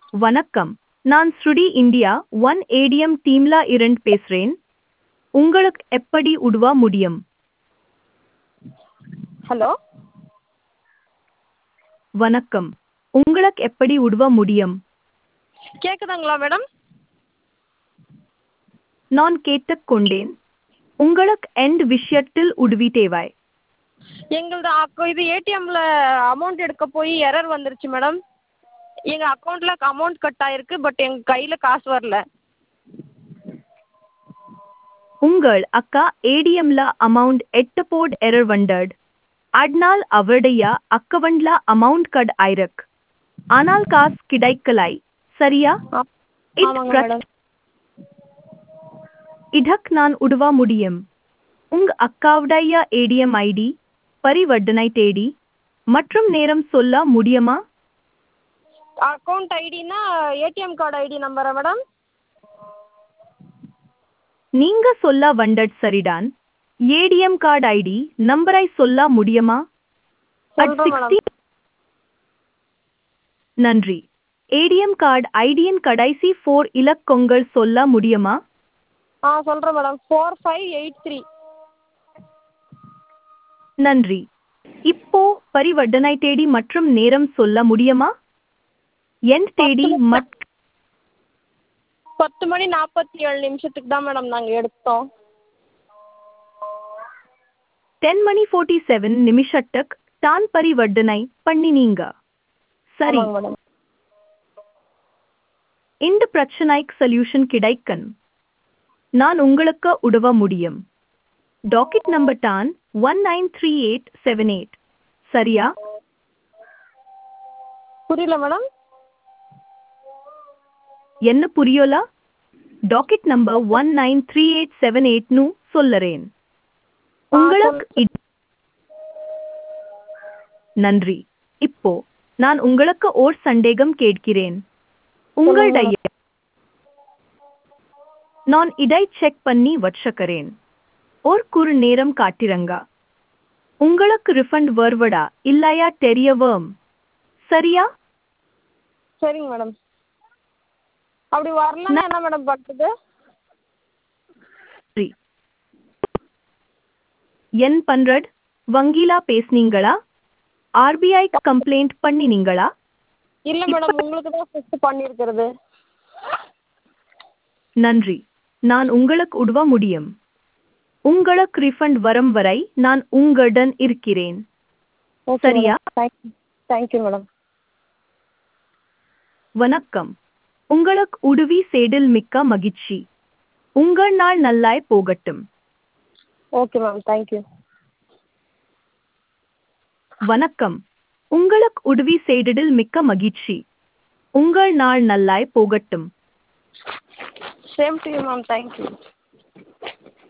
வணக்கம் நான் ஸ்ருடி இந்தியா ஒன் ஏடிஎம் டீம்ல இருந்து பேசுறேன் உங்களுக்கு எப்படி உதவ முடியும் ஹலோ வணக்கம் உங்களுக்கு எப்படி உதவ முடியும் கேட்குதுங்களா மேடம் நான் கேட்டுக்கொண்டேன் உங்களுக்கு எந்த விஷயத்தில் உதவி தேவை எங்களது அக்கௌ இது ஏடிஎம்மில் அமௌண்ட் எடுக்க போய் எரர் வந்துருச்சு மேடம் எங்கள் அக்கௌண்ட்டில் அமௌண்ட் கட் ஆயிருக்கு பட் எங்கள் கையில் காசு வரல உங்கள் அக்கா ஏடிஎம்ல அமௌண்ட் எட்டு போட் எரர் வந்தது அதனால் அவருடைய அக்கவுண்ட்ல அமௌண்ட் கட் ஆயிருக்கு ஆனால் காசு கிடைக்கலை சரியா ஆ இத் ஆமாங்க பிரச்- மேடம் இதற்கு நான் உதவ முடியும் உங்க அக்காவுடைய ஏடிஎம் ஐடி பரிவர்த்தனை தேதி மற்றும் நேரம் சொல்ல முடியுமா அக்கௌண்ட் ஐடினா ஏடிஎம் கார்டு ஐடி நம்பரா மேடம் நீங்க சொல்ல வந்தது சரிதான் ஏடிஎம் கார்டு ஐடி நம்பரை சொல்ல முடியுமா At சொல்கிறேன் மேடம் 16 நன்றி ஏடிஎம் கார்டு ஐடியின் கடைசி ஃபோர் இலக்கங்கள் சொல்ல முடியுமா ஆ சொல்கிறேன் madam four five eight three நன்றி இப்போ பரிவர்த்தனை தேதி மற்றும் நேரம் சொல்ல முடியுமா என் தேதி மட் பத்து மணி நாற்பத்தி ஏழு நிமிஷத்துக்கு தான் மேடம் நாங்கள் எடுத்தோம் டென் மணி ஃபோர்ட்டி செவன் நிமிஷத்துக்கு தான் பரிவர்த்தனை பண்ணினீங்க சரி ஆமாங்க மேடம் இந்த பிரச்சனைக்கு சொல்யூஷன் கிடைக்கும் நான் உங்களுக்கு உதவ முடியும் டாக்கெட் நம்பர் தான் one nine three eight seven eight சரியா புரியல மேடம் என்ன புரியல docket number one nine three eight seven எயிட்னு சொல்லறேன் ஆ, உங்களுக்கு இத்- நன்றி இப்போ நான் உங்களுக்கு ஓர் சந்தேகம் கேட்கிறேன் உங்களுடைய நான் இதை செக் பண்ணி வச்சுக்கிறேன் ஒரு குறு நேரம் காட்டிரங்க உங்களுக்கு ரிஃபண்ட் வருவடா இல்லையா தெரியவும் சரியா சரிங்க மேடம் அப்படி வரலன்னா என்ன மேடம் பண்ணுறது சரி என் பண்றட் வங்கிலா பேசுனீங்களா ஆர்பிஐ கம்ப்ளைண்ட் பண்ணினீங்களா இல்லை மேடம் உங்களுக்கு தான் ஃபஸ்ட்டு பண்ணியிருக்கிறது நன்றி நான் உங்களுக்கு உதவ முடியும் உங்களுக்கு ரிஃபண்ட் வரும் வரை நான் உங்களுடன் இருக்கிறேன் ஓகே சரியா? தேங்க்யூ தேங்க்யூ மேடம் வணக்கம் உங்களுக்கு உதவி செய்தில் மிக்க மகிழ்ச்சி உங்கள் நாள் நல்லாய் போகட்டும் ஓகே மேம் தேங்க்யூ வணக்கம் உங்களுக்கு உதவி செய்ததில் மிக்க மகிழ்ச்சி உங்கள் நாள் நல்லாய் போகட்டும் same to you ma'am thank you